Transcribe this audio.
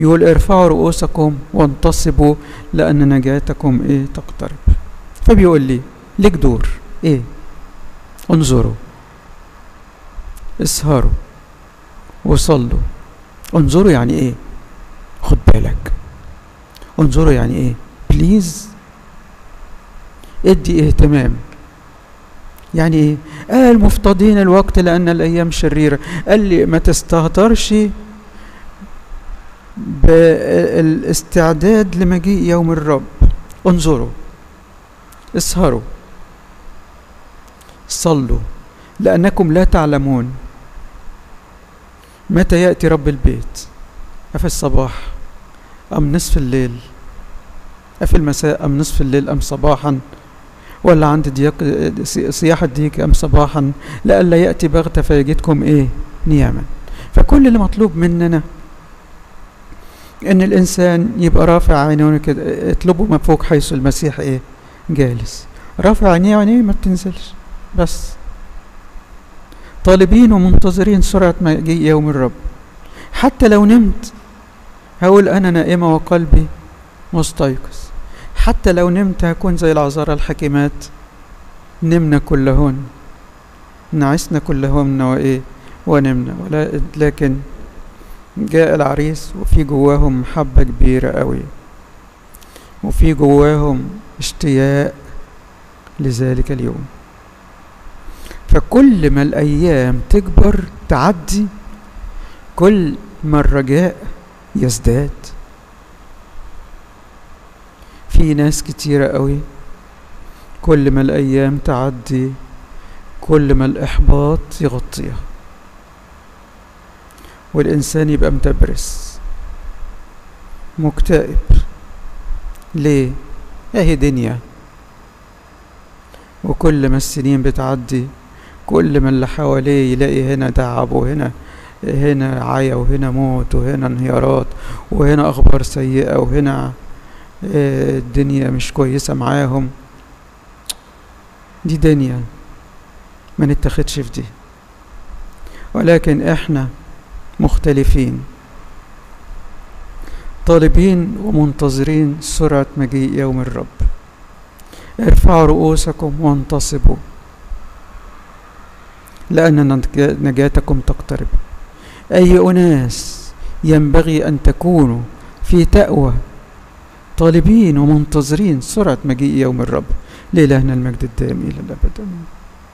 يقول ارفعوا رؤوسكم وانتصبوا لأن نجاتكم ايه تقترب فبيقول لي ليك دور ايه انظروا اسهروا وصلوا انظروا يعني ايه خد بالك انظروا يعني ايه بليز ادي اهتمام يعني ايه قال مفتضين الوقت لان الايام شريره قال لي ما تستهترش بالاستعداد لمجيء يوم الرب انظروا اسهروا صلوا لانكم لا تعلمون متى ياتي رب البيت افي الصباح ام نصف الليل افي المساء ام نصف الليل ام صباحا ولا عند ديك صياح الديك ام صباحا لئلا ياتي بغته فيجدكم ايه نياما فكل اللي مطلوب مننا ان الانسان يبقى رافع عينيه كده اطلبوا ما فوق حيث المسيح ايه جالس رافع عينيه عينيه ما بتنزلش بس طالبين ومنتظرين سرعة مجيء يوم الرب حتى لو نمت هقول أنا نائمة وقلبي مستيقظ حتى لو نمت هكون زي العذارى الحكيمات نمنا كلهن نعسنا كلهن وإيه ونمنا ولا لكن جاء العريس وفي جواهم محبة كبيرة قوي وفي جواهم اشتياق لذلك اليوم فكل ما الأيام تكبر تعدي كل ما الرجاء يزداد في ناس كتيرة قوي كل ما الأيام تعدي كل ما الإحباط يغطيها والإنسان يبقى متبرس مكتئب ليه؟ اهي دنيا وكل ما السنين بتعدي كل ما اللي حواليه يلاقي هنا تعب وهنا هنا عيا وهنا موت وهنا انهيارات وهنا اخبار سيئه وهنا الدنيا مش كويسه معاهم دي دنيا ما نتخدش في دي ولكن احنا مختلفين طالبين ومنتظرين سرعة مجيء يوم الرب ارفعوا رؤوسكم وانتصبوا لأن نجاتكم تقترب أي أناس ينبغي أن تكونوا في تأوى طالبين ومنتظرين سرعة مجيء يوم الرب لإلهنا المجد الدائم إلى الأبد آمين